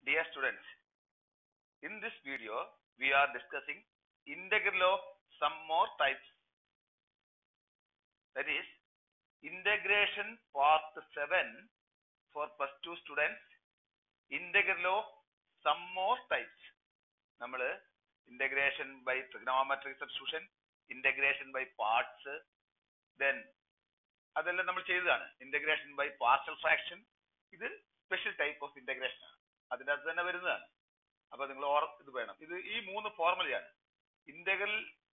Dear students, in this video we are discussing integral of some more types. That is integration part 7 for plus 2 students, integral of some more types. നമ്മൾ integration by trigonometric substitution, integration by parts, then അതെല്ലാം നമ്മൾ ചെയ്തതാണ് integration by partial fraction ഇത് special type of integration ആണ് അതിന്റെ അകത്ത് തന്നെ വരുന്നതാണ് അപ്പൊ നിങ്ങൾ ഓർ ഇത് വേണം ഇത് ഈ മൂന്ന് ഫോർമുലയാണ് integral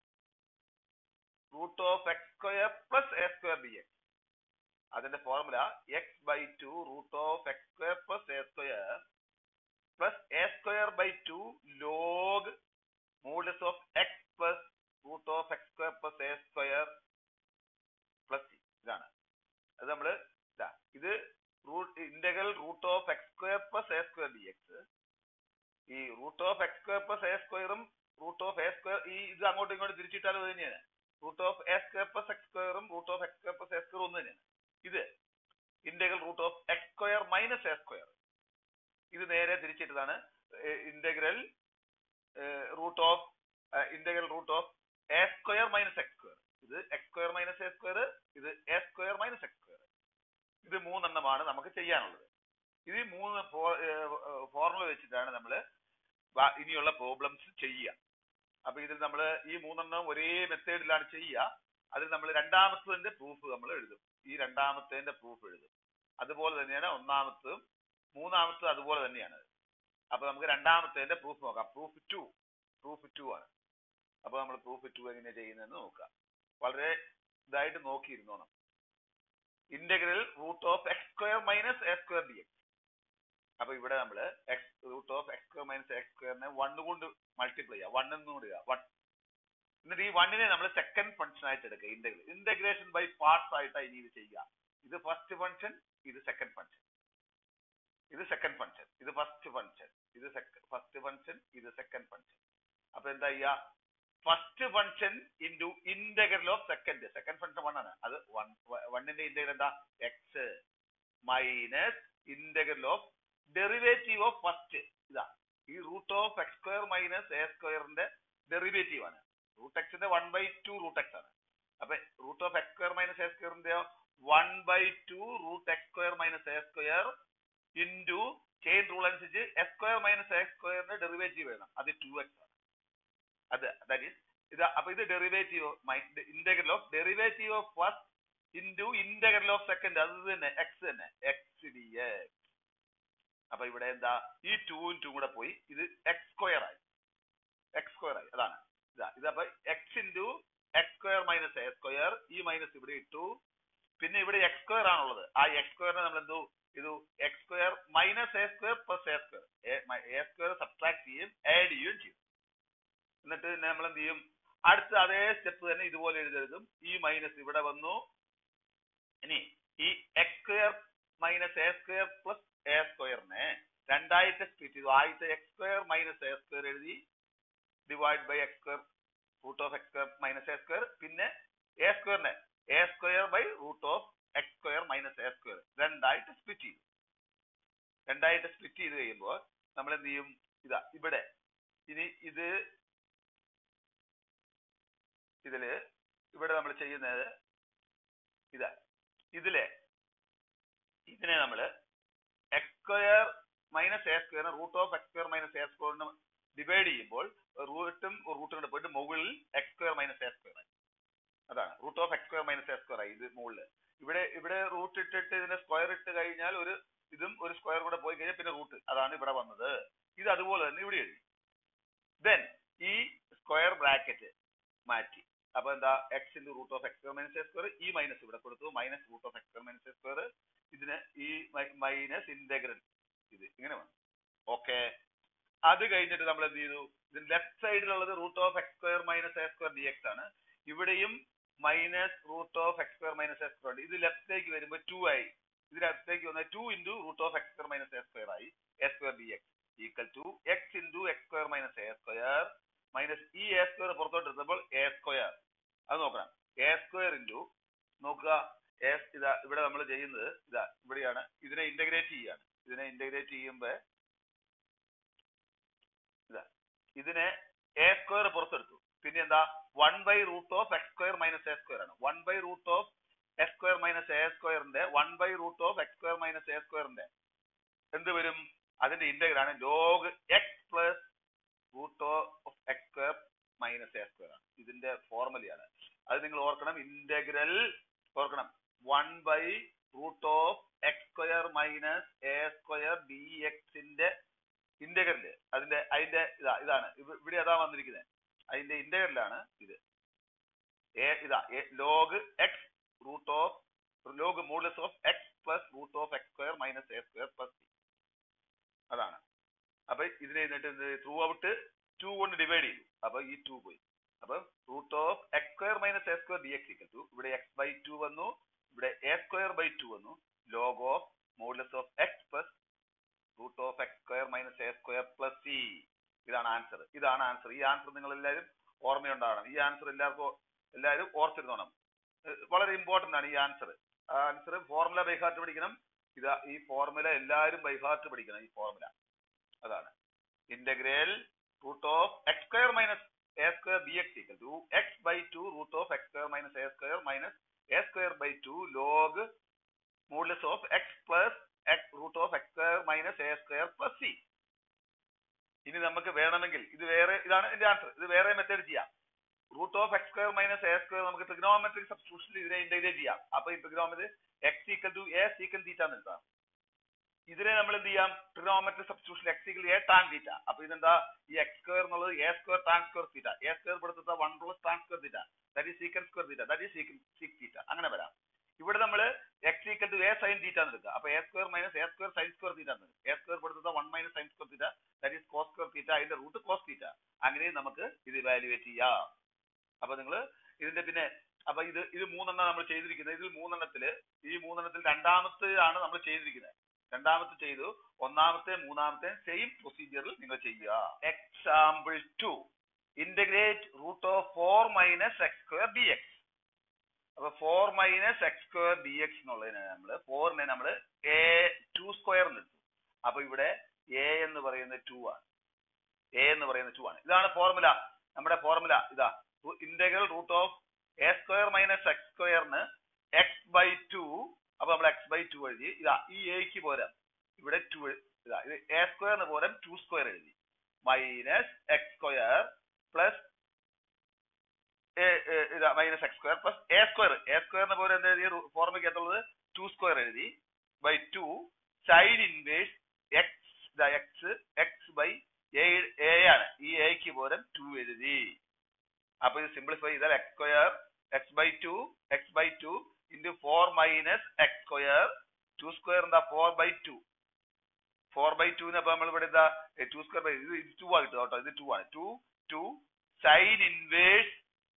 root of x square plus a square d x അതിന്റെ formula x by two root of x square plus a square plus a square by two log modulus of x plus root of x square plus a square plus c ഇതാണ് അത് നമ്മള് ഇതാ ഇത് root integral root of x square plus a square d x ഈ root of x square plus a സ്ക്വയറും root of a square ഈ ഇത് അങ്ങോട്ടും ഇങ്ങോട്ടും തിരിച്ചിട്ടാലും അത് തന്നെയാണ് root of a square plus x സ്ക്വയറും root of x square plus a square ഒന്ന് തന്നെയാണ് ഇത് integral root of x square minus a square ഇത് നേരെ തിരിച്ചിട്ടതാണ് integral root of integral root of a square minus x square ഇത് x square minus a square ഇത് a square minus x square ഇത് മൂന്നെണ്ണമാണ് നമുക്ക് ചെയ്യാനുള്ളത് ഇത് ഈ മൂന്ന് ഫോർമുല വെച്ചിട്ടാണ് നമ്മൾ ഇനിയുള്ള പ്രോബ്ലംസ് ചെയ്യുക അപ്പൊ ഇതിൽ നമ്മൾ ഈ മൂന്നെണ്ണം ഒരേ മെത്തേഡിലാണ് ചെയ്യുക അതിൽ നമ്മൾ രണ്ടാമത്തതിന്റെ പ്രൂഫ് നമ്മൾ എഴുതും ഈ രണ്ടാമത്തതിന്റെ പ്രൂഫ് എഴുതും അതുപോലെ തന്നെയാണ് ഒന്നാമത്തതും മൂന്നാമത്തതും അതുപോലെ തന്നെയാണ് അപ്പൊ നമുക്ക് രണ്ടാമത്തതിന്റെ പ്രൂഫ് നോക്കാം പ്രൂഫ് ടു പ്രൂഫ് ടു ആണ് അപ്പൊ നമ്മൾ പ്രൂഫ് ടു എങ്ങനെ ചെയ്യുന്നതെന്ന് നോക്കാം വളരെ ഇതായിട്ട് നോക്കിയിരുന്നോണം integral root of x square minus a square d x അപ്പൊ ഇവിടെ നമ്മൾ x root of x square minus x സ്ക്വയറിനെ വൺ കൊണ്ട് മൾട്ടിപ്ലൈ ചെയ്യുക വൺ എന്ന് ഇടുക വൺ എന്നിട്ട് ഈ വണ്ണിനെ നമ്മൾ സെക്കൻഡ് ഫംഗ്ഷൻ ആയിട്ട് എടുക്കുക ഇന്റഗ്രൽ ഇന്റഗ്രേഷൻ ബൈ പാർട്സ് ആയിട്ടാണ് ഇനി ഇത് ചെയ്യുക ഇത് ഫസ്റ്റ് ഫംഗ്ഷൻ ഇത് സെക്കൻഡ് ഫംഗ്ഷൻ ഇത് സെക്കൻഡ് ഫംഗ്ഷൻ ഇത് ഫസ്റ്റ് ഫംഗ്ഷൻ ഇത് ഫസ്റ്റ് ഫംഗ്ഷൻ ഇത് സെക്കൻഡ് ഫംഗ്ഷൻ അപ്പൊ എന്താ ചെയ്യുക first function into integral of second second function one ആണ് അത് വൺ വണ്ണിന്റെ ഇന്റഗ്രൽ എന്താ x minus integral of derivative of first ഇതാ ഈ root of x square minus a സ്ക്വയറിന്റെ ഡെറിവേറ്റീവ് ആണ് റൂട്ട് എക്സിന്റെ one by two root x ആണ് അപ്പൊ root of x square minus a സ്ക്വയറിന്റെ one by two root x square minus a square into chain rule അനുസരിച്ച് x square minus a സ്ക്വയറിന്റെ derivative വേണം അത് ടു എക്സ് ആണ് അത് ദാറ്റ് ഈസ് ഇത് അപ്പൊ ഇത് derivative integral of derivative of first into integral of second അത് തന്നെ എക്സ് തന്നെ എക്സ് ഡി എക്സ് അപ്പൊ ഇവിടെ എന്താ ഈ ടൂവും ടൂ കൂടെ പോയി ഇത് എക്സ് സ്ക്വയർ ആയി എക്സ് സ്ക്വയർ ആയി അതാണ് ഇതാ ഇതപ്പൊ x into x square minus a square ഈ മൈനസ് ഇവിടെ ഇട്ടു പിന്നെ ഇവിടെ എക്സ് സ്ക്വയർ ആണുള്ളത് ആ എക്സ് സ്ക്വയറിനെ നമ്മൾ എന്തു ഇത് x square minus a square plus a square a square subtract ചെയ്യും ആഡ് ചെയ്യുകയും ചെയ്യും എന്നിട്ട് നമ്മൾ എന്ത് ചെയ്യും അടുത്ത അതേ സ്റ്റെപ്പ് തന്നെ ഇതുപോലെ എഴുതരുതും ഈ മൈനസ് ഇവിടെ വന്നു ഇനി ഈ x square minus a square plus a സ്ക്വയറിനെ രണ്ടായിട്ട് സ്പ്ലിറ്റ് ചെയ്തു ആദ്യത്തെ x square minus a square എഴുതി divide by x square root of x square minus a square പിന്നെ എ സ്ക്വയറിനെ a square by root of x square minus a square രണ്ടായിട്ട് split ചെയ്തു രണ്ടായിട്ട് സ്പ്ലിറ്റ് ചെയ്ത് കഴിയുമ്പോൾ നമ്മൾ എന്ത് ചെയ്യും ഇതാ ഇവിടെ ഇനി ഇത് ഇതില് ഇവിടെ നമ്മൾ ചെയ്യുന്നത് ഇതാ ഇതിലെ ഇതിനെ നമ്മൾ x square minus a square root of x square minus a സ്ക്വയറിന് ഡിവൈഡ് ചെയ്യുമ്പോൾ റൂട്ടും റൂട്ടും കൂടെ പോയിട്ട് മുകളിൽ x square minus a square ആയി അതാണ് root of x square minus a square ആയി ഇത് മുകളിൽ ഇവിടെ ഇവിടെ റൂട്ട് ഇട്ടിട്ട് ഇതിന്റെ സ്ക്വയർ ഇട്ട് കഴിഞ്ഞാൽ ഒരു ഇതും ഒരു സ്ക്വയർ കൂടെ പോയി കഴിഞ്ഞാൽ പിന്നെ റൂട്ട് അതാണ് ഇവിടെ വന്നത് ഇത് അതുപോലെ തന്നെ ഇവിടെ എഴുതി ദെൻ ഈ സ്ക്വയർ ബ്രാക്കറ്റ് മാറ്റി അപ്പൊ എന്താ x into root of x minus a square ഈ മൈനസ് ഇവിടെ കൊടുത്തു minus root of x minus a square ഇതിന് ഈ മൈനസ് ഇന്റഗ്രൽ ഇത് ഇങ്ങനെ വന്നു ഓക്കെ അത് കഴിഞ്ഞിട്ട് നമ്മൾ എന്ത് ചെയ്തു ഇതിന് ലെഫ്റ്റ് സൈഡിലുള്ളത് root of x square minus a square d x ആണ് ഇവിടെയും minus root of x square minus a square ഇത് ലെഫ്റ്റിലേക്ക് വരുമ്പോൾ ടു ആയി ഇതിനകത്തേക്ക് വന്നാൽ two into root of x square minus a square ആയി a square d x equal to x into x square minus a square minus ഈ a square പുറത്തോട്ട് എടുത്തപ്പോൾ എ സ്ക്വയർ അത് നോക്കണം എ സ്ക്വയർ ഇൻറ്റു നോക്കുക എസ് ഇതാ ഇവിടെ നമ്മൾ ചെയ്യുന്നത് ഇതാ ഇവിടെയാണ് ഇതിനെ ഇന്റഗ്രേറ്റ് ചെയ്യാണ് ഇതിനെ ഇന്റഗ്രേറ്റ് ചെയ്യുമ്പോൾ ഇതിനെ എ സ്ക്വയർ പുറത്തെടുത്തു പിന്നെ എന്താ one by root of x square minus a square ആണ് one by root of x square minus a സ്ക്വയറിന്റെ one by root of x square minus a സ്ക്വയറിന്റെ എന്ത് വരും അതിന്റെ ഇന്റഗ്രൽ ആണ് log x plus root of x square minus a square ആണ് ഇതിന്റെ ഫോർമുലയാണ് അത് നിങ്ങൾ ഓർക്കണം ഇന്റഗ്രൽ ഓർക്കണം one by root of x square minus a square d എക്സിന്റെ ഇന്റഗ്രല് അതിന്റെ അതിന്റെ ഇതാ ഇതാണ് ഇവ- ഇവിടെ അതാ വന്നിരിക്കുന്നത് അതിന്റെ ഇന്റഗ്രലാണ് ഇത് എ ഇതാ log x root of log modulus of x plus root of x square minus a square plus അതാണ് അപ്പൊ ഇതിനെ എന്നിട്ട് ത്രൂ ഔട്ട് ടു കൊണ്ട് ഡിവൈഡ് ചെയ്തു അപ്പൊ ഈ ടു പോയി അപ്പൊ root of x square minus a square d x equal to ഇവിടെ എക്സ് ബൈ ടു വന്നു ഇവിടെ എ സ്ക്വയർ ബൈ ടു വന്നു log of modulus of x plus root of x square minus a square plus c ഇതാണ് answer ഇതാണ് answer ഈ answer നിങ്ങൾ എല്ലാവരും ഓർമ്മയുണ്ടാകണം ഈ ആൻസർ എല്ലാവർക്കും എല്ലാവരും ഓർത്തിരുന്നോണം ഏഹ് വളരെ ഇമ്പോർട്ടന്റ് ആണ് ഈ ആൻസർ ആൻസർ ഫോർമുല ബൈഹാർട്ട് പഠിക്കണം ഇതാ ഈ ഫോർമുല എല്ലാവരും ബൈഹാർട്ട് പഠിക്കണം ഈ ഫോർമുല അതാണ് integral root of x square minus a square b x equal to x by two root of x square minus a square minus a square by two log modulus of x plus x root of x square minus a square plus c ഇനി നമുക്ക് വേണമെങ്കിൽ ഇത് വേറെ ഇതാണ് എന്റെ answer ഇത് വേറെ method ചെയ്യാം root of x square minus a square നമുക്ക് ട്രിഗ്നോമെട്രിക് സബ്സ്റ്റിറ്റ്യൂഷനിൽ ഇതിനെ ഇന്റഗ്രേറ്റ് ചെയ്യാം അപ്പൊ ഈ trigonometry x equal to a sec theta എന്ന് എഴുതാം ഇതിനെ നമ്മൾ എന്ത് ചെയ്യാം trigonometric substitution x equal a tan theta അപ്പൊ ഇതെന്താ ഈ എക്സ് സ്ക്വയർ എന്നുള്ളത് a square tan square theta a square കൊടുത്ത one plus tan square theta that is sec square theta that is sec theta അങ്ങനെ വരാം ഇവിടെ നമ്മൾ x equal to a sine theta എന്ന് എടുക്കുക അപ്പൊ a square minus a square sine square theta എന്ന് a square കൊടുത്ത one minus sine square theta that is cos square theta അതിന്റെ റൂട്ട് കോസ് തീറ്റ അങ്ങനെ നമുക്ക് ഇത് ഇവാലുവേറ്റ് ചെയ്യാം അപ്പൊ നിങ്ങൾ ഇതിന്റെ പിന്നെ അപ്പൊ ഇത് ഇത് മൂന്നെണ്ണം നമ്മൾ ചെയ്തിരിക്കുന്നത് ഇതിൽ മൂന്നെണ്ണത്തില് ഈ മൂന്നെണ്ണത്തിൽ രണ്ടാമത്തേതാണ് നമ്മൾ ചെയ്തിരിക്കുന്നത് രണ്ടാമത്തെ ചെയ്തു ഒന്നാമത്തെ മൂന്നാമത്തെ സെയിം പ്രൊസീജിയറിൽ നിങ്ങൾ ചെയ്യുക example two integrate root of four minus x square d x അപ്പൊ four minus x square d x എന്നുള്ളതിനെ നമ്മൾ ഫോറിനെ നമ്മൾ എ ടു സ്ക്വയർ എന്ന് എടുത്തു അപ്പൊ ഇവിടെ എ എന്ന് പറയുന്നത് ടു ആണ് എ എന്ന് പറയുന്നത് ടു ആണ് ഇതാണ് ഫോർമുല നമ്മുടെ ഫോർമുല ഇതാ integral root of a square minus x സ്ക്വയറിന് എക്സ് ബൈ ടു അപ്പൊ നമ്മൾ എക്സ് ബൈ ടു എഴുതി ഇതാ ഈ എക്ക് പോരാം ഇവിടെ ടു ഇതാ ഇത് എ സ്ക്വയറിന് പോരാം ടു സ്ക്വയർ എഴുതി മൈനസ് എക്സ് സ്ക്വയർ പ്ലസ് ഇതാ minus x square plus a square a സ്ക്വയറിന് പോലെ എന്താ എഴുതി ഫോർമുലയ്ക്ക് എത്തുള്ളത് ടു സ്ക്വയർ എഴുതി by two sine inverse x x x by a ആണ് ഈ എക്ക് പോരം ടു എഴുതി അപ്പൊ ഇത് സിംപ്ലിഫൈ ചെയ്താൽ x square x by two x by two into four minus x square two square എന്താ four by two four by ടുവിന് അപ്പൊ നമ്മൾ ഇവിടെ എന്താ ടു സ്ക്വയർ ബൈ ഇത് ടു ആണ് കിട്ടുക കേട്ടോ ഇത് ടു ആണ് two two sine inverse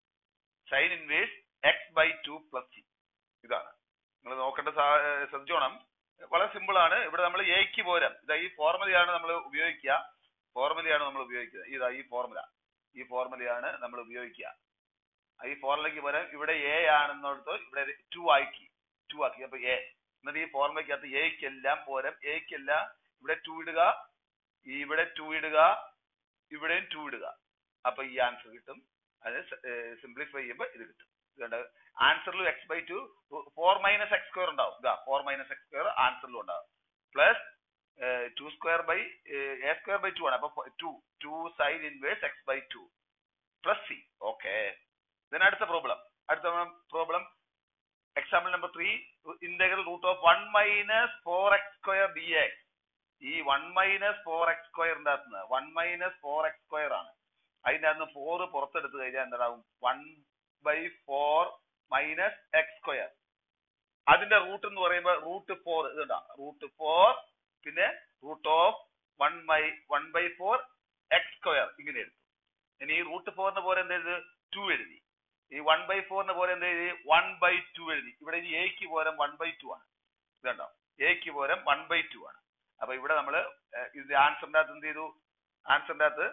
sine inverse x by two plus c ഇതാണ് നിങ്ങൾ നോക്കേണ്ട സാ- ഏർ ശ്രദ്ധിച്ചോണം വളരെ സിമ്പിൾ ആണ് ഇവിടെ നമ്മൾ എക്ക് പോരാം ഇതാ ഈ ഫോർമുലയാണ് നമ്മൾ ഉപയോഗിക്കുക ഫോർമുലയാണ് നമ്മൾ ഉപയോഗിക്കുന്നത് ഇതാ ഈ ഫോർമുല ഈ ഫോർമുലയാണ് നമ്മൾ ഉപയോഗിക്കുക ആ ഈ ഫോർമുലയ്ക്ക് പകരം ഇവിടെ എ ആണെന്നിടത്ത് ഇവിടെ ടു ആക്കി ടു ആക്കി അപ്പൊ എ എന്നിട്ട് ഈ ഫോർമുലയ്ക്കകത്ത് എക്ക് എല്ലാം പോരം എക്ക് എല്ലാം ഇവിടെ ടു ഇടുക ഇവിടെ ടു ഇടുക ഇവിടെയും ടു ഇടുക അപ്പൊ ഈ ആൻസർ കിട്ടും അത് സിംപ്ലിഫൈ ചെയ്യുമ്പോൾ ഇത് കിട്ടും ഇതുകൊണ്ട് ആൻസറിലും x by two four minus x square ഉണ്ടാവും ഇതാ ഫോർ മൈനസ് എക്സ് സ്ക്വയർ ആൻസറിലും ഉണ്ടാവും plus two square by a square by two ആണ് അപ്പൊ two two sine inverse x by two plus c okay ഇതിന് അടുത്ത പ്രോബ്ലം അടുത്ത problem example number three integral root of one minus four x square d x ഈ one minus four x സ്ക്വയറിന്റെ അകത്ത് one minus four x square ആണ് അതിന്റെ അകത്ത് four പുറത്തെടുത്ത് കഴിഞ്ഞാൽ എന്താവും one by four minus x square അതിന്റെ റൂട്ട് എന്ന് പറയുമ്പോൾ റൂട്ട് ഫോർ ഇതുണ്ടാ റൂട്ട് ഫോർ പിന്നെ root of one by one by four x square ഇങ്ങനെ എടുത്തു ഇനി ഈ റൂട്ട് ഫോറിന് പോലെ എന്ത് എഴുതി ടു എഴുതി ഈ വൺ ബൈ ഫോറിന് പോലെ എന്ത് എഴുതി വൺ ബൈ ടു എഴുതി ഇവിടെ ഈ എക്ക് പോരം വൺ ബൈ ടു ആണ് ഇതുണ്ടോ എക്ക് പോരം വൺ ബൈ ടു ആണ് അപ്പൊ ഇവിടെ നമ്മൾ ഇത് ആൻസറിന്റെ അകത്ത് എന്ത് ചെയ്തു ആൻസറിന്റെ അകത്ത്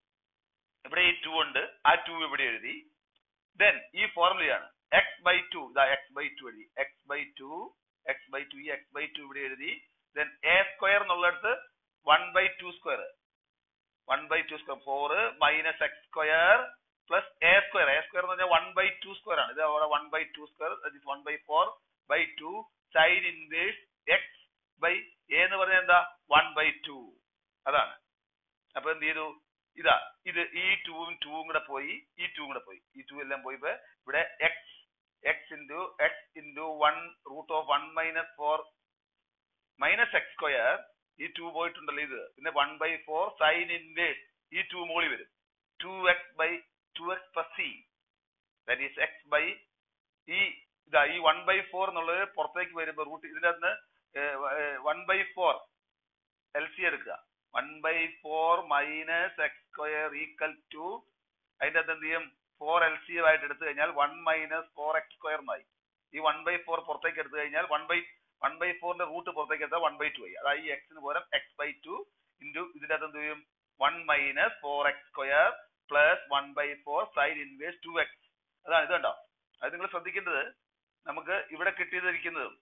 ഇവിടെ ഈ ടു ഉണ്ട് ആ ടു ഇവിടെ എഴുതി ദെൻ ഈ ഫോർമുലയാണ് എക്സ് ബൈ ടു ഇതാ എക്സ് ബൈ ടു എഴുതി x by two x by two ഈ എക്സ് ബൈ ടു ഇവിടെ എഴുതി ദെൻ എ സ്ക്വയർ എന്നുള്ളിടത്ത് one by two square one by two square four minus x square plus a square a square എന്ന് പറഞ്ഞാൽ one by two square ആണ് ഇത് അവിടെ one by two square one by four by two sine inverse x by a എന്ന് പറഞ്ഞാൽ എന്താ one by to അതാണ് അപ്പൊ എന്ത് ചെയ്തു ഇതാ ഇത് ഈ ടൂവും ടൂവും കൂടെ പോയി ഈ ടൂവും കൂടെ പോയി ഈ ടൂ എല്ലാം പോയി ഇപ്പൊ ഇവിടെ x x into x into one root of one minus four minus x square ഈ ടു പോയിട്ടുണ്ടല്ലോ ഇത് പിന്നെ one by four sine inverse ഈ ടു മുകളിൽ വരും two x by two x plus c that is x by ഈ ഇതാ ഈ വൺ ബൈ ഫോർ എന്നുള്ളത് പുറത്തേക്ക് വരുമ്പോൾ റൂട്ട് ഇതിന്റെ അകത്ത് one by four L C എടുക്കുക one by four minus x square equal to അതിന്റെ അകത്ത് എന്ത് ചെയ്യും ഫോർ എൽ സി ആയിട്ട് എടുത്തു കഴിഞ്ഞാൽ one minus four x square എന്നായി ഈ വൺ ബൈ ഫോർ പുറത്തേക്ക് എടുത്തു കഴിഞ്ഞാൽ വൺ ബൈ വൺ ബൈ ഫോറിന്റെ റൂട്ട് പുറത്തേക്ക് എടുത്താൽ വൺ ബൈ ടു ആയി അതായത് ഈ എക്സിന് പകരം എക്സ് ബൈ ടു ഇൻറ്റു ഇതിന്റെ അകത്ത് എന്ത് ചെയ്യും one minus four x square plus one by four sine inverse two x അതാണ് ഇത് കണ്ടോ അത് നിങ്ങൾ ശ്രദ്ധിക്കേണ്ടത് നമുക്ക് ഇവിടെ കിട്ടിയതിരിക്കുന്നത്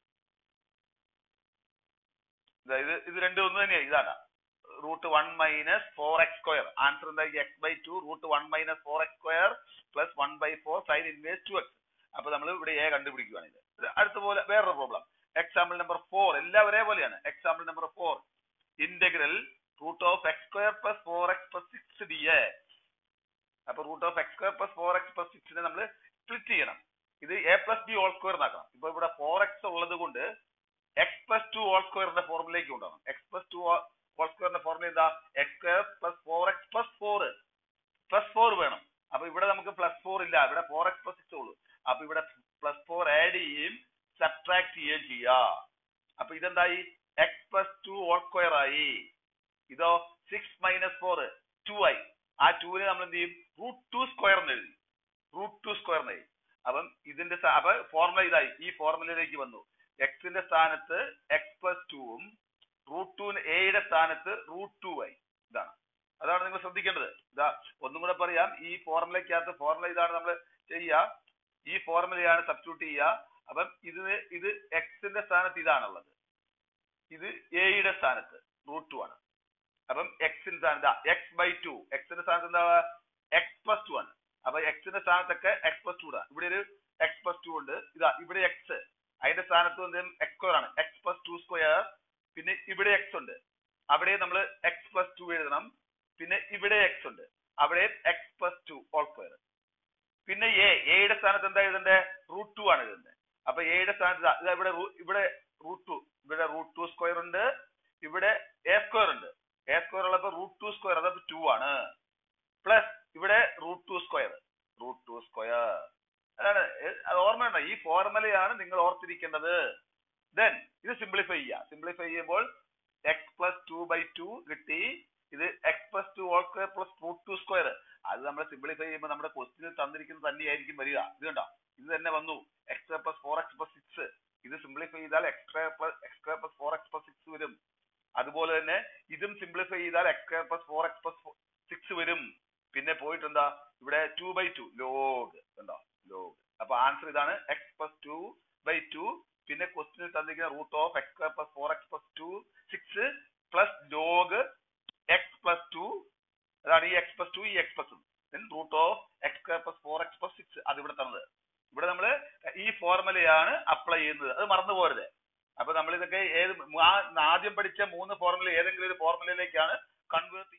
ഇത് ഇത് രണ്ടും ഒന്ന് തന്നെയാണ് ഇതാണ് root one minus four x square answer എന്താ x by two root one minus four x square plus one by four sine inverse two x അപ്പൊ നമ്മൾ ഇവിടെ എ കണ്ടുപിടിക്കുകയാണ് ഇത് അടുത്ത പോലെ വേറൊരു പ്രോബ്ലം എക്സാമ്പിൾ നമ്പർ ഫോർ എല്ലാം ഒരേപോലെയാണ് example number four integral root of x square plus four x plus six d x അപ്പൊ root of x square plus four x plus സിക്സിനെ നമ്മൾ സ്പ്ലിറ്റ് ചെയ്യണം ഇത് a plus b whole square എന്നാക്കണം ഇപ്പൊ ഇവിടെ ഫോർ എക്സ് ഉള്ളത് കൊണ്ട് എക്സ് പ്ലസ് ടു ഹോൾ സ്ക്വയറിന്റെ ഫോർമുലേക്ക് കൊണ്ടുവരണം എക്സ് പ്ലസ് ടു ഹോൾ സ്ക്വയറിന്റെ ഫോർമുല എന്താ x square plus four x plus four plus four വേണം അപ്പൊ ഇവിടെ നമുക്ക് പ്ലസ് ഫോർ ഇല്ല ഇവിടെ ഫോർ എക്സ് പ്ലസ് സിക്സ് ഉള്ളൂ അപ്പൊ ഇവിടെ പ്ലസ് ഫോർ ആഡ് ചെയ്യുകയും സബ്ട്രാക്ട് ചെയ്യുകയും ചെയ്യാ അപ്പൊ ഇതെന്തായി x plus two whole square ആയി ഇതോ സിക്സ് മൈനസ് ഫോർ ടു ആയി ആ ടൂവിനെ നമ്മൾ എന്ത് ചെയ്യും റൂട്ട് ടു സ്ക്വയർ എന്ന് എഴുതി റൂട്ട് ടു സ്ക്വയർ എന്ന് എഴുതി അപ്പം ഇതിന്റെ അപ്പൊ ഫോർമുല ഇതായി ഈ ഫോർമുലയിലേക്ക് വന്നു എക്സിന്റെ സ്ഥാനത്ത് എക്സ് പ്ലസ് ടുവും റൂട്ട് ടു എയുടെ സ്ഥാനത്ത് റൂട്ട് ടു ആയി ഇതാണ് അതാണ് നിങ്ങൾ ശ്രദ്ധിക്കേണ്ടത് ഇതാ ഒന്നും കൂടെ പറയാം ഈ ഫോർമുലയ്ക്കകത്ത് ഫോർമുല ഇതാണ് നമ്മൾ ചെയ്യുക ഈ ഫോർമുലയാണ് സബ്സ്റ്റിറ്റ്യൂട്ട് ചെയ്യുക അപ്പം ഇത് ഇത് എക്സിന്റെ സ്ഥാനത്ത് ഇതാണുള്ളത് ഇത് എയുടെ സ്ഥാനത്ത് റൂട്ട് ടു ആണ് അപ്പം എക്സിന്റെ സ്ഥാനത്ത് എക്സ് ബൈ ടു എക്സിന്റെ സ്ഥാനത്ത് എന്താ എക്സ് പ്ലസ് ടു ആണ് അപ്പൊ എക്സിന്റെ സ്ഥാനത്തൊക്കെ എക്സ് പ്ലസ് ടു ഇവിടെ ഒരു എക്സ് പ്ലസ് ടു ഉണ്ട് ഇതാ ഇവിടെ എക്സ് അതിന്റെ സ്ഥാനത്ത് എന്ത് എക്സ് സ്ക്വയർ ആണ് എക്സ് പ്ലസ് ടു സ്ക്വയർ പിന്നെ ഇവിടെ എക്സ് ഉണ്ട് അവിടെ നമ്മൾ എക്സ് പ്ലസ് ടു എഴുതണം പിന്നെ ഇവിടെ എക്സ് ഉണ്ട് അവിടെ x plus two whole square പിന്നെ എ എയുടെ സ്ഥാനത്ത് എന്താ എഴുതണ്ടേ റൂട്ട് ടു ആണ് എഴുതണ്ടേ അപ്പൊ എയുടെ സ്ഥാനത്ത് ഇതാ ഇവിടെ ഇവിടെ റൂട്ട് ടു ഇവിടെ റൂട്ട് ടു സ്ക്വയർ ഉണ്ട് ഇവിടെ എ സ്ക്വയർ ഉണ്ട് എ സ്ക്വയർ ഉള്ളപ്പോ റൂട്ട് ടു സ്ക്വയർ അതപ്പോ ടു ആണ് പ്ലസ് ഇവിടെ root two square root two square അതാണ് അത് ഓർമ്മയുണ്ടോ ഈ ഫോർമുലയാണ് നിങ്ങൾ ഓർത്തിരിക്കേണ്ടത് ദെൻ ഇത് സിംപ്ലിഫൈ ചെയ്യുക സിംപ്ലിഫൈ ചെയ്യുമ്പോൾ x plus two by two കിട്ടി ഇത് x plus two whole square plus root two square അത് നമ്മൾ സിംപ്ലിഫൈ ചെയ്യുമ്പോൾ നമ്മുടെ ക്വസ്റ്റിനിൽ തന്നിരിക്കുന്നത് തന്നെയായിരിക്കും വരിക ഇത് കണ്ടോ ഇത് തന്നെ വന്നു x plus four x plus six ഇത് സിംപ്ലിഫൈ ചെയ്താൽ x plus x plus four x plus six വരും അതുപോലെ തന്നെ ഇതും സിംപ്ലിഫൈ ചെയ്താൽ x plus four x plus six വരും പിന്നെ പോയിട്ട് എന്താ ഇവിടെ ടു ബൈ ടു ലോഗ് ഉണ്ടോ ലോഗ് അപ്പൊ ആൻസർ ഇതാണ് x plus two by two പിന്നെ ക്വസ്റ്റിനിൽ തന്നിരിക്കുന്ന root of x square plus four x plus two six plus log x plus to അതാണ് ഈ എക്സ് പ്ലസ് ടു ഈ x plus then root of x square plus four x plus six അത് ഇവിടെ തന്നത് ഇവിടെ നമ്മൾ ഈ ഫോർമുലയാണ് അപ്ലൈ ചെയ്യുന്നത് അത് മറന്നു പോരുത് അപ്പൊ നമ്മൾ ഇതൊക്കെ ഏത് ആദ്യം പഠിച്ച മൂന്ന് ഫോർമുല ഏതെങ്കിലും ഒരു ഫോർമുലയിലേക്കാണ് convert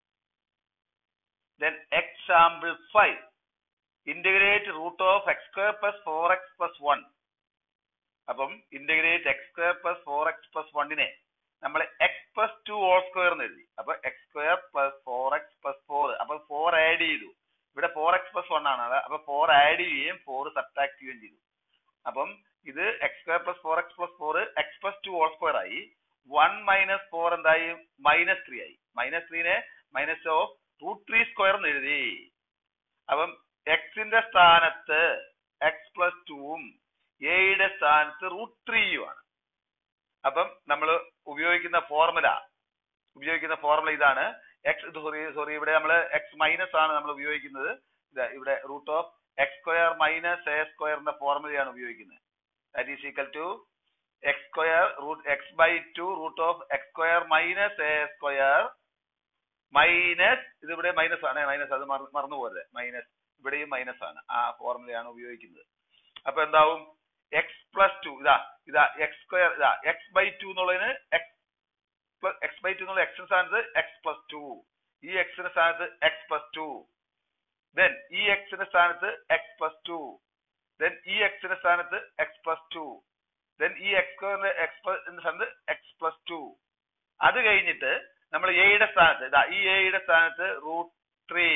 then example five integrate root of x square plus four x plus one അപ്പം integrate x square plus four x plus വണ്ണിനെ നമ്മൾ x plus two whole square എന്ന് എഴുതി അപ്പൊ x square plus four x plus four അപ്പൊ four add ചെയ്തു ഇവിടെ four x plus one ആണ് അപ്പൊ ഫോർ ആഡ് ചെയ്യുകയും ഫോർ സബ്ട്രാക്ട് ചെയ്യുകയും ചെയ്തു അപ്പം ഇത് x square plus four x plus four x plus two whole square ആയി വൺ മൈനസ് ഫോർ എന്തായി മൈനസ് ത്രീ ആയി മൈനസ് ത്രീനെ minus of root three square എന്ന് എഴുതി അപ്പം എക്സിന്റെ സ്ഥാനത്ത് എക്സ് പ്ലസ് ടുവും എയുടെ സ്ഥാനത്ത് റൂട്ട് ത്രീയുമാണ് അപ്പം നമ്മൾ ഉപയോഗിക്കുന്ന ഫോർമുല ഉപയോഗിക്കുന്ന ഫോർമുല ഇതാണ് എക്സ് സോറി സോറി ഇവിടെ നമ്മൾ എക്സ് മൈനസ് ആണ് നമ്മൾ ഉപയോഗിക്കുന്നത് ഇവിടെ root of x square minus a സ്ക്വയറിന്റെ ഫോർമുലയാണ് ഉപയോഗിക്കുന്നത് that is equal to x square root x by two root of x square minus a square minus ഇത് ഇവിടെ മൈനസ് ആണ് മൈനസ് അത് മറ- മറന്നു പോകരുത് മൈനസ് ഇവിടെയും മൈനസ് ആണ് ആ ഫോർമുലയാണ് ഉപയോഗിക്കുന്നത് അപ്പൊ എന്താവും എക്സ് പ്ലസ് ടു ഇതാ ഇതാ എക്സ് സ്ക്വയർ ഇതാ എക്സ് ബൈ ടു എന്നുള്ളതിന് x plus x by two എന്നുള്ള എക്സിന് സ്ഥാനത്ത് എക്സ് പ്ലസ് ടു ഈ എക്സിന് സ്ഥാനത്ത് എക്സ് പ്ലസ് ടു ദെൻ ഈ എക്സിന് സ്ഥാനത്ത് എക്സ് പ്ലസ് ടു ദെൻ ഈ എക്സിന് സ്ഥാനത്ത് എക്സ് പ്ലസ് ടു ദെൻ ഈ എക്സ് എക്സ് സ്ഥാനത്ത് എക്സ് പ്ലസ് ടു അത് കഴിഞ്ഞിട്ട് നമ്മൾ എയുടെ സ്ഥാനത്ത് ഇതാ ഈ എയുടെ സ്ഥാനത്ത് റൂട്ട് ത്രീ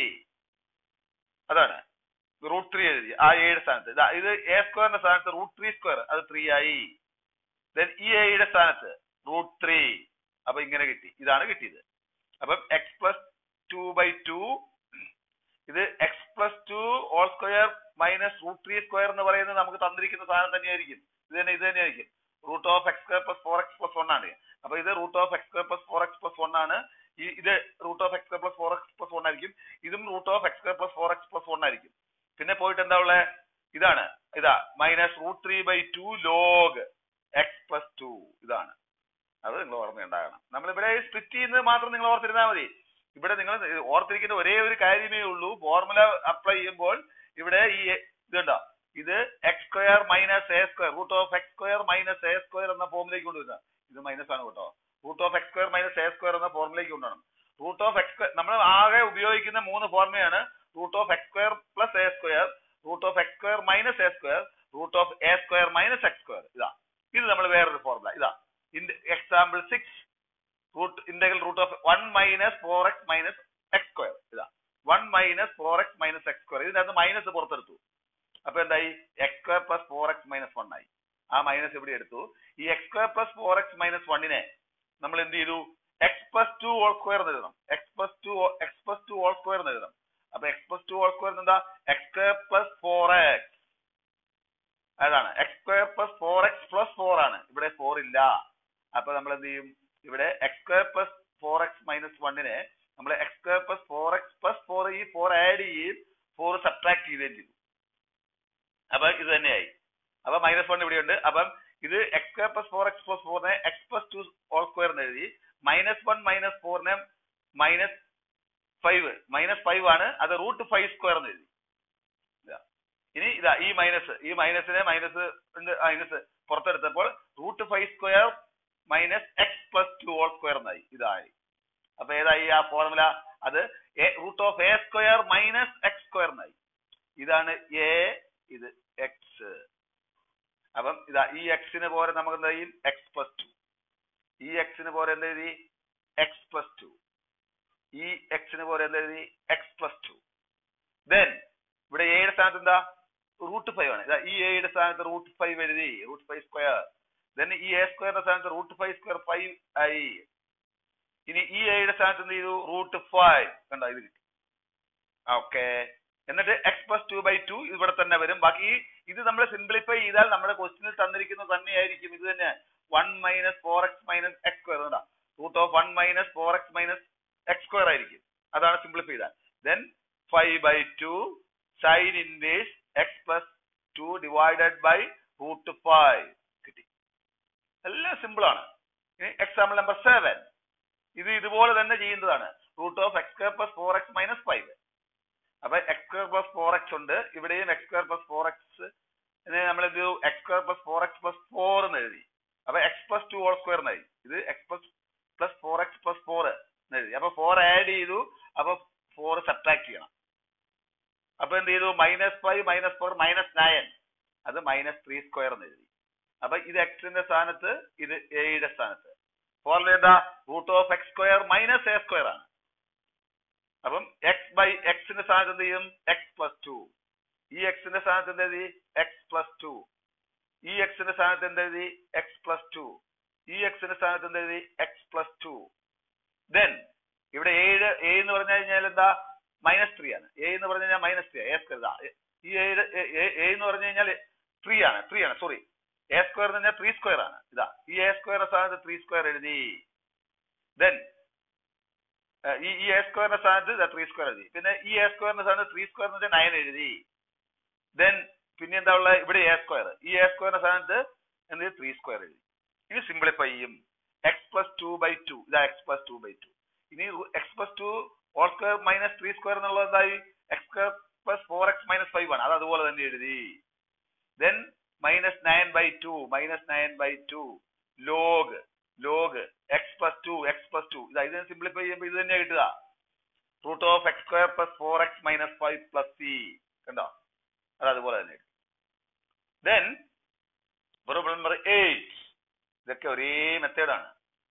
അതാണ് റൂട്ട് ത്രീ എഴുതി ആ എയുടെ സ്ഥാനത്ത് ഇതാ ഇത് എ സ്ക്വയറിന്റെ സ്ഥാനത്ത് റൂട്ട് ത്രീ സ്ക്വയർ അത് ത്രീ ആയി ദെൻ ഈ എയുടെ സ്ഥാനത്ത് റൂട്ട് ത്രീ അപ്പൊ ഇങ്ങനെ കിട്ടി ഇതാണ് കിട്ടിയത് അപ്പം x plus two by two ഇത് x plus two all square minus root three square എന്ന് പറയുന്നത് നമുക്ക് തന്നിരിക്കുന്ന സാധനം തന്നെയായിരിക്കും ഇത് തന്നെ ഇത് തന്നെയായിരിക്കും root of x square plus four x plus one ആണ് അപ്പൊ ഇത് root of x square plus four x plus one ആണ് ഈ ഇത് root of x square plus four x plus one ആയിരിക്കും ഇതും root of x square plus four x plus one ആയിരിക്കും പിന്നെ പോയിട്ട് എന്താ ഉള്ളത് ഇതാണ് ഇതാ minus root three by two log x plus two ഇതാണ് അത് നിങ്ങൾ ഓർമ്മയുണ്ടാകണം നമ്മളിവിടെ സ്പ്ലിറ്റ് ചെയ്യുന്നത് മാത്രം നിങ്ങൾ ഓർത്തിരുന്നാൽ മതി ഇവിടെ നിങ്ങൾ ഓർത്തിരിക്കുന്ന ഒരേ ഒരു കാര്യമേ ഉള്ളൂ ഫോർമുല അപ്ലൈ ചെയ്യുമ്പോൾ ഇവിടെ ഈ ഇതുണ്ടോ ഇത് x square minus a square root of x square minus a square എന്ന ഫോമിലേക്ക് കൊണ്ടുവരിക ഇത് മൈനസ് ആണ് കേട്ടോ root of x square minus a square എന്ന ഫോർമുലേക്ക് കൊണ്ടുവരണം റൂട്ട് ഓഫ് എക്സ് നമ്മൾ ആകെ ഉപയോഗിക്കുന്ന മൂന്ന് ഫോർമുലയാണ് root of x square plus a square root of x square minus a square root of a square minus x square ഇതാ ഇത് നമ്മൾ വേറൊരു ഫോർമുല ഇതാ example six root integral root of one minus four x minus x square ഇതാ one minus four x minus x square ഇതിനകത്ത് minus പുറത്തെടുത്തു അപ്പൊ എന്തായി x square plus four x minus one ആയി ആ മൈനസ് ഇവിടെ എടുത്തു ഈ x square plus four x minus വണ്ണിനെ നമ്മൾ എന്ത് ചെയ്തു x plus two whole square എന്ന് എഴുതണം x plus two x plus two whole square എന്ന് എഴുതണം അപ്പൊ x plus two whole square എന്താ x square plus four x അതാണ് x square plus four x plus four ആണ് ഇവിടെ ഫോർ ഇല്ല അപ്പൊ നമ്മൾ എന്ത് ചെയ്യും ഇവിടെ x square plus four x minus വണ്ണിനെ നമ്മൾ x square plus four x plus four ഈ ഫോർ ആഡ് ചെയ്യും ഫോർ സബ്ട്രാക്ട് ചെയ്യുകയും ചെയ്തു അപ്പൊ ഇത് തന്നെയായി അപ്പൊ മൈനസ് വൺ ഇവിടെയുണ്ട് അപ്പം ഇത് x square plus four x plus ഫോറിനെ x plus two all square എന്ന് എഴുതി മൈനസ് വൺ മൈനസ് ഫോറിനെ മൈനസ് ഫൈവ് മൈനസ് ഫൈവ് ആണ് അത് റൂട്ട് ഫൈവ് സ്ക്വയർ എന്ന് എഴുതി ഇതാ. ഇനി ഇതാ ഈ മൈനസ് ഈ മൈനസിനെ മൈനസ് മൈനസ് പുറത്തെടുത്തപ്പോൾ root five square minus x plus two all square എന്നായി ഇതായി അപ്പൊ ഏതായി ആ ഫോർമുല അത് root of a square minus x square എന്നായി ഇതാണ് എ ഇത് എക്സ് അപ്പം ഇതാ ഈ എക്സിന് പോലെ നമുക്ക് എന്താ ചെയ്യും എക്സ് പ്ലസ് ടു ഈ എക്സിന് പോലെ എന്ത് എഴുതി എക്സ് പ്ലസ് ടു ഈ എക്സിന് പോലെ എന്ത് എഴുതി എക്സ് പ്ലസ് ടു ദെൻ ഇവിടെ എയുടെ സ്ഥാനത്ത് എന്താ റൂട്ട് ഫൈവ് ആണ് ഇതാ ഈ എയുടെ സ്ഥാനത്ത് റൂട്ട് ഫൈവ് എഴുതി റൂട്ട് ഫൈവ് സ്ക്വയർ ദെൻ ഈ എ സ്ക്വയറിന്റെ സ്ഥാനത്ത് റൂട്ട് ഫൈവ് സ്ക്വയർ ഫൈവ് ആയി ഇനി ഈ എയുടെ സ്ഥാനത്ത് എന്ത് ചെയ്തു റൂട്ട് ഫൈവ് കണ്ടോ ഇത് കിട്ടി ഓക്കെ എന്നിട്ട് x plus two by two ഇവിടെ തന്നെ വരും ബാക്കി ഇത് നമ്മൾ സിംപ്ലിഫൈ ചെയ്താൽ നമ്മുടെ ക്വസ്റ്റിനിൽ തന്നിരിക്കുന്നത് തന്നെയായിരിക്കും ഇത് തന്നെ one minus four x minus x square എന്താ root of one minus four x minus x square ആയിരിക്കും അതാണ് സിംപ്ലിഫൈ ചെയ്താൽ then five by two sine inverse x plus two divided by root five കിട്ടി എല്ലാം സിമ്പിൾ ആണ് ഇനി example number seven ഇത് ഇതുപോലെ തന്നെ ചെയ്യുന്നതാണ് root of x square plus four x minus five അപ്പൊ x square plus four x ഉണ്ട് ഇവിടെയും x square plus four x നമ്മൾ എന്ത് ചെയ്തു x square plus four x plus four എന്ന് എഴുതി അപ്പൊ x plus two whole square എന്നായി ഇത് x plus plus four x plus four എന്ന് എഴുതി അപ്പൊ ഫോർ ആഡ് ചെയ്തു അപ്പൊ ഫോർ സബ്ട്രാക്ട് ചെയ്യണം അപ്പൊ എന്ത് ചെയ്തു minus five minus four minus nine അത് മൈനസ് ത്രീ സ്ക്വയർ എന്ന് എഴുതി അപ്പൊ ഇത് എക്സിന്റെ സ്ഥാനത്ത് ഇത് എയുടെ സ്ഥാനത്ത് ഫോർമുല എന്താ root of x square minus a square ആണ് അപ്പം എക്സ് ബൈ എക്സിന്റെ സ്ഥാനത്ത് എന്ത് ചെയ്യും എക്സ് പ്ലസ് ടു ഈ എക്സിന്റെ സ്ഥാനത്ത് എന്ത് എഴുതി എക്സ് പ്ലസ് ടു ഈ എക്സിന്റെ സ്ഥാനത്ത് എന്ത് എഴുതി എക്സ് പ്ലസ് ടു ഈ എക്സിന്റെ സ്ഥാനത്ത് എന്ത് എഴുതി എക്സ് പ്ലസ് ടു ദെൻ ഇവിടെ ഏഴ് എ എന്ന് പറഞ്ഞു കഴിഞ്ഞാൽ എന്താ മൈനസ് ത്രീ ആണ് എ എന്ന് പറഞ്ഞു കഴിഞ്ഞാൽ മൈനസ് ത്രീ എ സ്ക്വയർ ഈ ഏഴ് എ എന്ന് പറഞ്ഞു കഴിഞ്ഞാൽ ത്രീ ആണ് ത്രീ ആണ് സോറി എ സ്ക്വയർ എന്ന് പറഞ്ഞാൽ ത്രീ സ്ക്വയർ ആണ് ഇതാ ഈ എ സ്ക്വയറിന്റെ സ്ഥാനത്ത് ത്രീ സ്ക്വയർ എഴുതി ദെൻ ഈ ഈ എ സ്ക്വയറിന്റെ സ്ഥാനത്ത് ഇതാ ത്രീ സ്ക്വയർ എഴുതി പിന്നെ ഈ എ സ്ക്വയറിന്റെ സ്ഥാനത്ത് ത്രീ സ്ക്വയർ എന്ന് വെച്ചാൽ നയൻ എഴുതി ദെൻ പിന്നെ എന്താ ഉള്ളത് ഇവിടെ എ സ്ക്വയർ ഈ എ സ്ക്വയറിന്റെ സ്ഥാനത്ത് എന്ത് ത്രീ സ്ക്വയർ എഴുതി ഇനി സിംപ്ലിഫൈ ചെയ്യും x plus two by two ഇതാ x plus two by two ഇനി x plus two all square minus three square എന്നുള്ളത് എന്തായി x square plus four x minus five ആണ് അത് അതുപോലെ തന്നെ എഴുതി then minus nine by two minus nine by two log log x plus two x plus two ഇതാ ഇതിനെ simplify ചെയ്യുമ്പോൾ ഇത് തന്നെ കിട്ടുക root of x square plus four x minus five plus c കണ്ടോ അത് അതുപോലെ തന്നെ ദെൻ പ്രോബ്ലം നമ്പർ എയ്റ്റ് ഇതൊക്കെ ഒരേ മെത്തേഡാണ്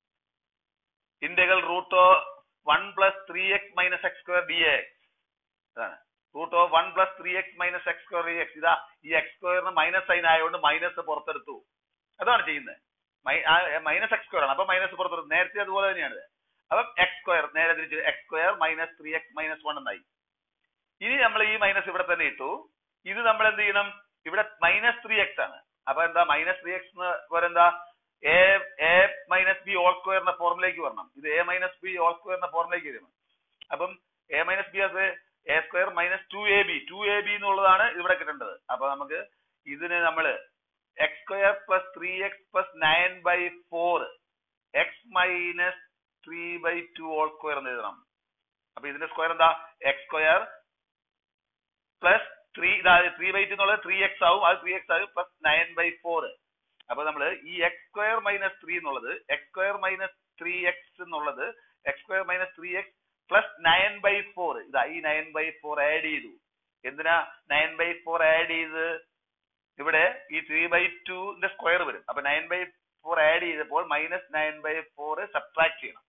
integral root of one plus three x minus x square d x ഇതാണ് root of one plus three x minus x square d x ഇതാ ഈ എക്സ് സ്ക്വയറിന് മൈനസ് സൈൻ ആയതുകൊണ്ട് മൈനസ് പുറത്തെടുത്തു അതാണ് ചെയ്യുന്നത് മൈനസ് എക്സ് സ്ക്വയർ ആണ് അപ്പൊ മൈനസ് പുറത്തെടുത്തു നേരത്തെ അതുപോലെ തന്നെയാണ് അപ്പം എക്സ് സ്ക്വയർ നേരെ തിരിച്ച് x square minus three x minus one എന്നായി ഇനി നമ്മൾ ഈ മൈനസ് ഇവിടെ തന്നെ ഇട്ടു ഇത് നമ്മൾ എന്ത് ചെയ്യണം ഇവിടെ മൈനസ് ത്രീ എക്സ് ആണ് അപ്പൊ എന്താ മൈനസ് ത്രീ എക്സ് എന്താ a a minus b whole സ്ക്വയറിന്റെ ഫോർമുലേക്ക് വരണം ഇത് എ മൈനസ് ബി ഓൾ സ്ക്വയറിന്റെ ഫോർമുലേക്ക് വരണം അപ്പം എ മൈനസ് ബി അത് a square minus two a b two a b എന്നുള്ളതാണ് ഇവിടെ കിട്ടേണ്ടത് അപ്പൊ നമുക്ക് ഇതിന് നമ്മൾ x square plus three x plus nine by four x minus three by two all square എന്ന് എഴുതണം അപ്പൊ ഇതിന്റെ സ്ക്വയർ എന്താ x square plus three three by two എന്നുള്ളത് ത്രീ എക്സ് ആവും അത് ത്രീ എക്സ് ആവും പ്ലസ് നയൻ ബൈ ഫോർ അപ്പൊ നമ്മൾ ഈ എക്സ് സ്ക്വയർ മൈനസ് ത്രീ എന്നുള്ളത് x square minus three x എന്നുള്ളത് x square minus three x plus nine by four ഇതാ ഈ നയൻ ബൈ ഫോർ ആഡ് ചെയ്തു എന്തിനാ നയൻ ബൈ ഫോർ ആഡ് ചെയ്ത് ഇവിടെ ഈ ത്രീ ബൈ ടുന്റെ സ്ക്വയർ വരും അപ്പൊ നയൻ ബൈ ഫോർ ആഡ് ചെയ്തപ്പോൾ minus nine by four subtract ചെയ്യണം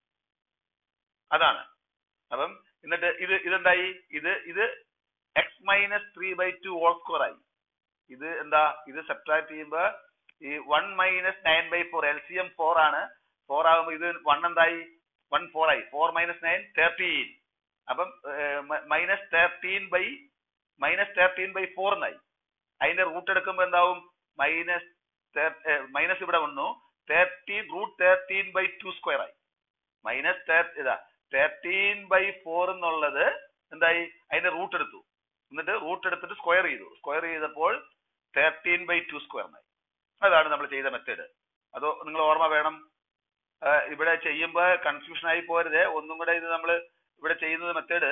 അതാണ് അപ്പം എന്നിട്ട് ഇത് ഇതെന്തായി ഇത് ഇത് x minus three by two all square ആയി ഇത് എന്താ ഇത് സബ്ട്രാക്ട് ചെയ്യുമ്പോ ഈ one minus nine by four L C M four ആണ് ഫോർ ആകുമ്പോൾ ഇത് വൺ എന്തായി വൺ ഫോർ ആയി ഫോർ മൈനസ് നയൻ തേർട്ടീൻ അപ്പം minus thirteen by minus thirteen by four എന്നായി അതിന്റെ റൂട്ട് എടുക്കുമ്പോൾ എന്താവും മൈനസ് മൈനസ് ഇവിടെ വന്നു thirteen root thirteen by two square ആയി മൈനസ് ഇതാ തേർട്ടീൻ ബൈ ഫോർ എന്നുള്ളത് എന്തായി അതിന്റെ റൂട്ട് എടുത്തു എന്നിട്ട് റൂട്ട് എടുത്തിട്ട് സ്ക്വയർ ചെയ്തു സ്ക്വയർ ചെയ്തപ്പോൾ തേർട്ടീൻ ബൈ ടു സ്ക്വയറിനായി അതാണ് നമ്മൾ ചെയ്ത മെത്തേഡ് അതോ നിങ്ങൾ ഓർമ്മ വേണം ഇവിടെ ചെയ്യുമ്പോൾ കൺഫ്യൂഷൻ ആയി പോരുത് ഒന്നും കൂടെ ഇത് നമ്മൾ ഇവിടെ ചെയ്യുന്നത് മെത്തേഡ്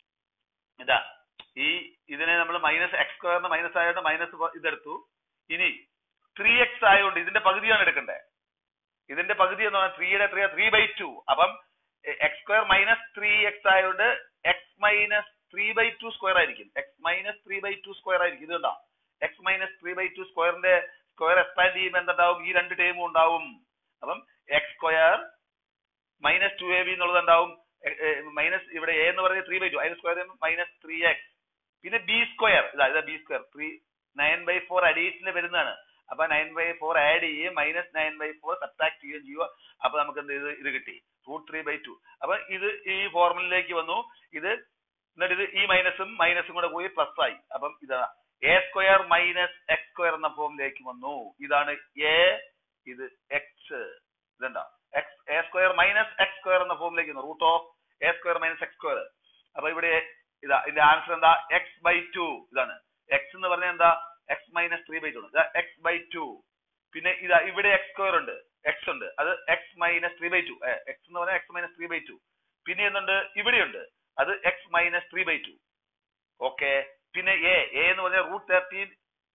ഇതാ ഈ ഇതിനെ നമ്മൾ മൈനസ് എക്സ് സ്ക്വയറിന് മൈനസ് ആയതുകൊണ്ട് മൈനസ് ഇതെടുത്തു ഇനി ത്രീ എക്സ് ആയതുകൊണ്ട് ഇതിന്റെ പകുതിയാണ് എടുക്കേണ്ടത് ഇതിന്റെ പകുതി എന്ന് പറഞ്ഞാൽ ത്രീയുടെ ത്രീ ത്രീ ബൈ ടു അപ്പം x square minus three x ആയതുകൊണ്ട് x minus three by two square ആയിരിക്കും x minus three by two square ആയിരിക്കും ഇത് കണ്ടോ x minus three by two സ്ക്വയറിന്റെ സ്ക്വയർ എക്സ്പാൻഡ് ചെയ്യുമ്പോൾ എന്തുണ്ടാവും ഈ രണ്ട് ടേമും ഉണ്ടാവും അപ്പം x square minus two a b എന്നുള്ളത് ഉണ്ടാവും മൈനസ് ഇവിടെ എ എന്ന് പറയുന്നത് ത്രീ ബൈ ടു അതിന് സ്ക്വയർ മൈനസ് ത്രീ എക്സ് പിന്നെ ബി സ്ക്വയർ ഇതാ ഇതാ b square three nine by four additional വരുന്നതാണ് അപ്പൊ നയൻ ബൈ ഫോർ ആഡ് ചെയ്യുകയും minus nine by four subtract ചെയ്യുകയും ചെയ്യുക അപ്പൊ നമുക്ക് എന്ത് ഇത് ഇത് കിട്ടി റൂട്ട് ത്രീ ബൈ ടു അപ്പൊ ഇത് ഈ ഫോർമുലയിലേക്ക് വന്നു ഇത് എന്നിട്ട് ഇത് ഈ മൈനസും മൈനസും കൂടെ പോയി പ്ലസ് ആയി അപ്പം ഇതാ a square minus x square എന്ന ഫോമിലേക്ക് വന്നു ഇതാണ് എ ഇത് എക്സ് ഇതുണ്ടോ x a square minus x square എന്ന ഫോമിലേക്ക് വന്നു root of a square minus x square അപ്പൊ ഇവിടെ ഇതാ ഇതിന്റെ ആൻസർ എന്താ എക്സ് ബൈ ടു ഇതാണ് എക്സ് എന്ന് പറഞ്ഞാൽ എന്താ x minus three by two x by two പിന്നെ ഇതാ ഇവിടെ എക്സ് സ്ക്വയർ ഉണ്ട് എക്സ് ഉണ്ട് അത് x minus three by two X എന്ന് പറഞ്ഞാൽ x minus three by two പിന്നെ എന്തുണ്ട് ഇവിടെയുണ്ട് അത് x minus three by two okay പിന്നെ എ എ എന്ന് പറഞ്ഞാൽ റൂട്ട് തേർട്ടീൻ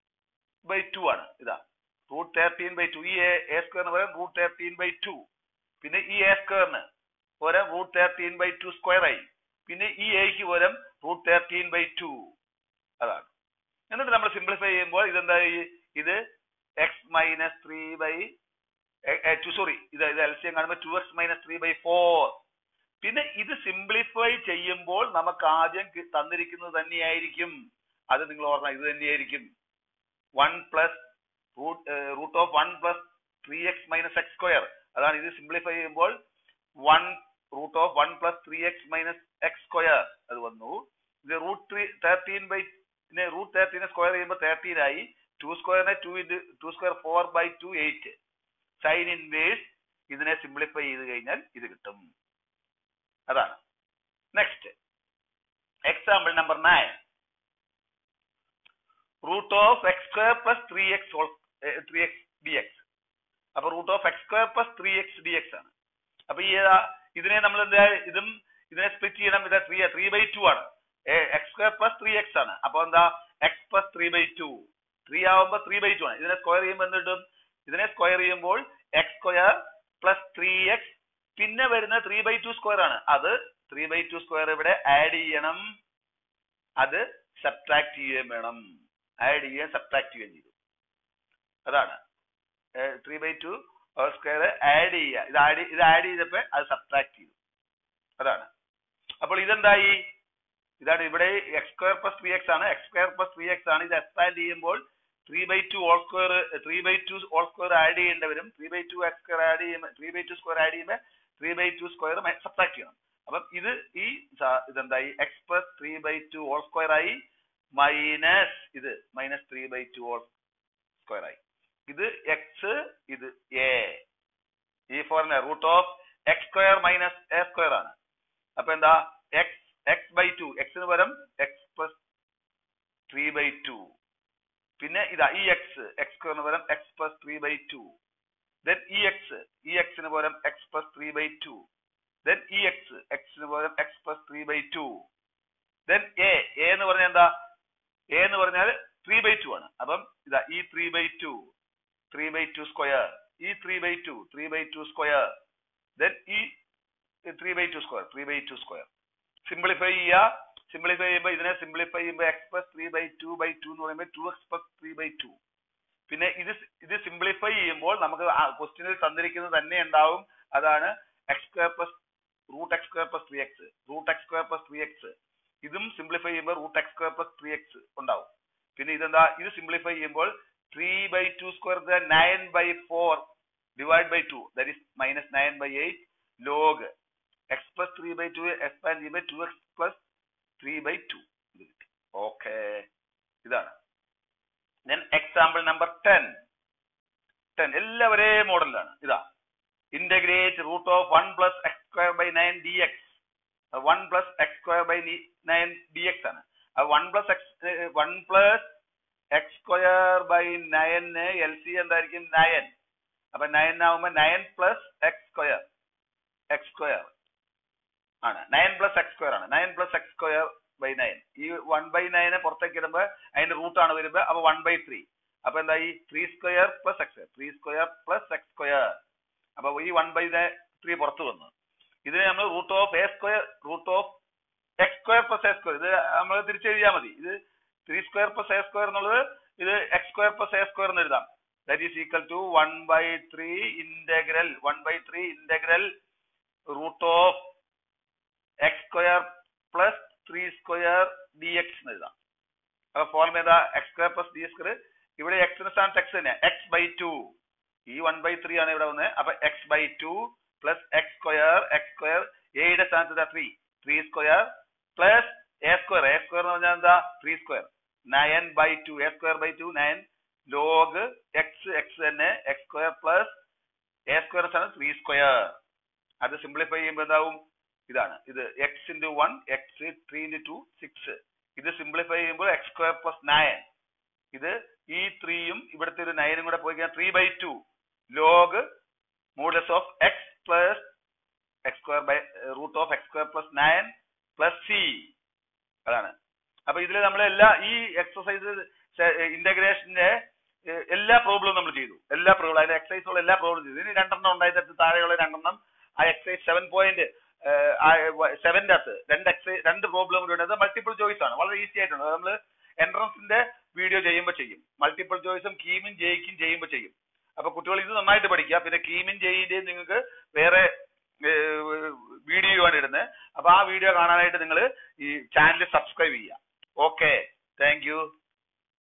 ബൈ ടു ആണ് ഇതാ റൂട്ട് തേർട്ടീൻ ബൈ ടു ഈ എ സ്ക്വയർ എന്ന് പറയാം റൂട്ട് തേർട്ടീൻ ബൈ ടു പിന്നെ ഈ എ സ്ക്വയറിന് പകരം root thirteen by two square ആയി പിന്നെ ഈ എക്ക് പകരം റൂട്ട് തേർട്ടീൻ ബൈ ടു അതാണ് എന്നിട്ട് നമ്മൾ സിംപ്ലിഫൈ ചെയ്യുമ്പോൾ ഇതെന്താ ഇത് x minus three by two sorry ഇത് ഇത് എൽസിയം കാണുമ്പോൾ two x minus three by four പിന്നെ ഇത് സിംപ്ലിഫൈ ചെയ്യുമ്പോൾ നമുക്ക് ആദ്യം തന്നിരിക്കുന്നത് തന്നെയായിരിക്കും അത് നിങ്ങൾ ഓർമ്മ ഇത് തന്നെയായിരിക്കും one plus root root of one plus three x minus x square അതാണ് ഇത് സിംപ്ലിഫൈ ചെയ്യുമ്പോൾ one root of one plus three x minus x square അത് വന്നു ഇത് റൂട്ട് ത്രീ തേർട്ടീൻ ബൈ പിന്നെ റൂട്ട് തേർട്ടീനെ സ്ക്വയർ ചെയ്യുമ്പോൾ തേർട്ടീൻ ആയി ടു സ്ക്വയറിനെ two into two square four by two eight sine inverse ഇതിനെ സിംപ്ലിഫൈ ചെയ്ത് കഴിഞ്ഞാൽ ഇത് കിട്ടും അതാണ് next example number nine root of x square plus three x three x d x അപ്പൊ root of x square plus three x d x ആണ് അപ്പൊ ഈ ഇതിനെ നമ്മൾ എന്താ ഇതും ഇതിനെ സ്പ്ലിറ്റ് ചെയ്യണം ഇത് ത്രീ ത്രീ ബൈ ടു ആണ് x square plus three x ആണ് അപ്പൊ എന്താ x plus three by two three ആവുമ്പോ ത്രീ ബൈ ടു ആണ് ഇതിനെ സ്ക്വയർ ചെയ്യുമ്പോൾ എന്ത് കിട്ടും ഇതിനെ സ്ക്വയർ ചെയ്യുമ്പോൾ x square plus three x പിന്നെ വരുന്ന ത്രീ ബൈ ടു സ്ക്വയർ ആണ് അത് ത്രീ ബൈ ടു സ്ക്വയർ ഇവിടെ ആഡ് ചെയ്യണം അത് സബ്ട്രാക്ട് ചെയ്യുകയും വേണം ആഡ് ചെയ്യുകയും സബ്ട്രാക്ട് ചെയ്യുകയും ചെയ്തു അതാണ് three by two square add ചെയ്യുക ഇത് ആഡ് ഇത് ആഡ് ചെയ്തപ്പോ അത് സബ്ട്രാക്ട് ചെയ്തു അതാണ് അപ്പോൾ ഇതെന്തായി ഇതാണ് ഇവിടെ x square plus three x ആണ് x square plus three x ആണ് ഇത് എക്സ്പാൻഡ് ചെയ്യുമ്പോൾ three by two all square three by two all square add ചെയ്യേണ്ടി വരും three by two x square add ചെയ്യുമ്പോൾ three by two square add ചെയ്യുമ്പോൾ three by two square subtract ചെയ്യണം അപ്പം ഇത് ഈ സ- ഇതെന്തായി x plus three by two all square ആയി മൈനസ് ഇത് minus three by two all square ആയി ഇത് എക്സ് ഇത് എ ഈ ഫോറിന് root of x square minus a square ആണ് അപ്പൊ എന്താ എക്സ് എക്സ് ബൈ ടു എക്സിന് പകരം x plus three by two പിന്നെ ഇതാ ഈ എക്സ് എക്സ് സ്ക്വയറിന് പകരം x plus three by two then ഈ എക്സ് ഈ എക്സിന് പകരം x plus three by two then ഈ എക്സ് എക്സിന് പകരം x plus three by two then a a എന്ന് പറഞ്ഞാൽ എന്താ എ എന്ന് പറഞ്ഞാൽ ത്രീ ബൈ ടു ആണ് അപ്പം ഇതാ ഈ three by two three by two square ഈ three by two three by two square then ഈ three by two square three by two square simplify ചെയ്യുക സിംപ്ലിഫൈ ചെയ്യുമ്പോൾ ഇതിനെ സിംപ്ലിഫൈ ചെയ്യുമ്പോൾ x plus three by two by two എന്ന് പറയുമ്പോൾ two x plus three by two പിന്നെ ഇത് സ് ഇത് സിംപ്ലിഫൈ ചെയ്യുമ്പോൾ നമുക്ക് ക്വസ്റ്റ്യനിൽ തന്നിരിക്കുന്നത് തന്നെ ഉണ്ടാവും അതാണ് x square plus root x square plus three x root x square plus three x ഇതും സിംപ്ലിഫൈ ചെയ്യുമ്പോൾ root x square plus three x ഉണ്ടാവും പിന്നെ ഇതെന്താ ഇത് സിംപ്ലിഫൈ ചെയ്യുമ്പോൾ three by two square nine by four divide by two that is minus nine by eight log x plus three by two expand ചെയ്യുമ്പോൾ two x plus three by two okay ഇതാണ് then example number ten ten എല്ലാം ഒരേ മോഡലിലാണ് ഇതാ integrate root of one plus x square by nine d x one plus x square by nine d x ആണ് one plus x one plus x square by നയന് L C എന്തായിരിക്കും nine അപ്പൊ nine ആവുമ്പോ nine plus x square x square ആണ് nine plus x square ആണ് nine plus x square by nine ഈ one by നയനെ പുറത്തേക്ക് ഇടുമ്പോ അതിന്റെ റൂട്ടാണ് വരുമ്പോ അപ്പൊ വൺ ബൈ ത്രീ അപ്പൊ എന്താ ഈ three square plus x three square plus x square അപ്പൊ ഈ വൺ ബൈ ത്രീ പുറത്ത് വന്നു ഇതിനെ നമ്മൾ root of a square root of x square plus a square ഇത് നമ്മൾ തിരിച്ചെഴുതിയാൽ മതി ഇത് three square plus a square എന്നുള്ളത് ഇത് x square plus a square എന്ന് എഴുതാം that is equal to one by three integral one by three integral root of x square plus three square d x എന്ന് എഴുതാം അപ്പൊ ഫോർമ ഏതാ x square plus d square ഇവിടെ എക്സിന് സ്ഥാനത്ത് എക്സ് തന്നെ എക്സ് ബൈ ടു ഈ വൺ ബൈ ത്രീ ആണ് ഇവിടെ വന്നത് അപ്പൊ x by two plus x square x square എയുടെ സ്ഥാനത്ത് three three square plus a square a square എന്ന് പറഞ്ഞാൽ എന്താ three square nine by two a square by two nine log x x തന്നെ x square plus a square സ്ഥാനം three square അത് simplify ചെയ്യുമ്പോൾ എന്താവും ഇതാണ് ഇത് x into one x three into two six ഇത് സിംപ്ലിഫൈ ചെയ്യുമ്പോൾ എക്സ് സ്ക്വയർ പ്ലസ് നയൻ ഇത് ഈ ത്രീയും ഇവിടുത്തെ ഒരു നയനും കൂടെ പോയി കഴിഞ്ഞാൽ three by two log modulus of x plus x square by root of x square plus nine plus c അതാണ് അപ്പൊ ഇതിൽ നമ്മൾ എല്ലാ ഈ എക്സസൈസ് ഇന്റഗ്രേഷന്റെ എല്ലാ പ്രോബ്ലവും നമ്മൾ ചെയ്തു എല്ലാ പ്രോബ്ലം അതിന്റെ എക്സസൈസുള്ള എല്ലാ പ്രോബ്ലം ചെയ്തു ഇനി രണ്ടെണ്ണം ഉണ്ടായിട്ട് താഴെയുള്ള രണ്ടെണ്ണം ആ എക്സസൈസ് സെവൻ പോയിന്റ് സെവന്റെ അകത്ത് രണ്ട് എക്സസൈസ് രണ്ട് പ്രോബ്ലം കൂടി ഉണ്ട് മൾട്ടിപ്പിൾ ചോയ്സ് ആണ് വളരെ ഈസി ആയിട്ടുണ്ട് അത് നമ്മൾ എൻട്രൻസിന്റെ വീഡിയോ ചെയ്യുമ്പോൾ ചെയ്യും മൾട്ടിപ്പിൾ ചോയ്സും കീമും ജയിക്കും ചെയ്യുമ്പോൾ ചെയ്യും അപ്പൊ കുട്ടികൾ ഇത് നന്നായിട്ട് പഠിക്കുക പിന്നെ കീമും ജയിന്റെയും നിങ്ങൾക്ക് വേറെ വീഡിയോ ആണ് ഇടുന്നത് അപ്പൊ ആ വീഡിയോ കാണാനായിട്ട് നിങ്ങൾ ഈ ചാനൽ സബ്സ്ക്രൈബ് ചെയ്യുക ഓക്കെ താങ്ക് യു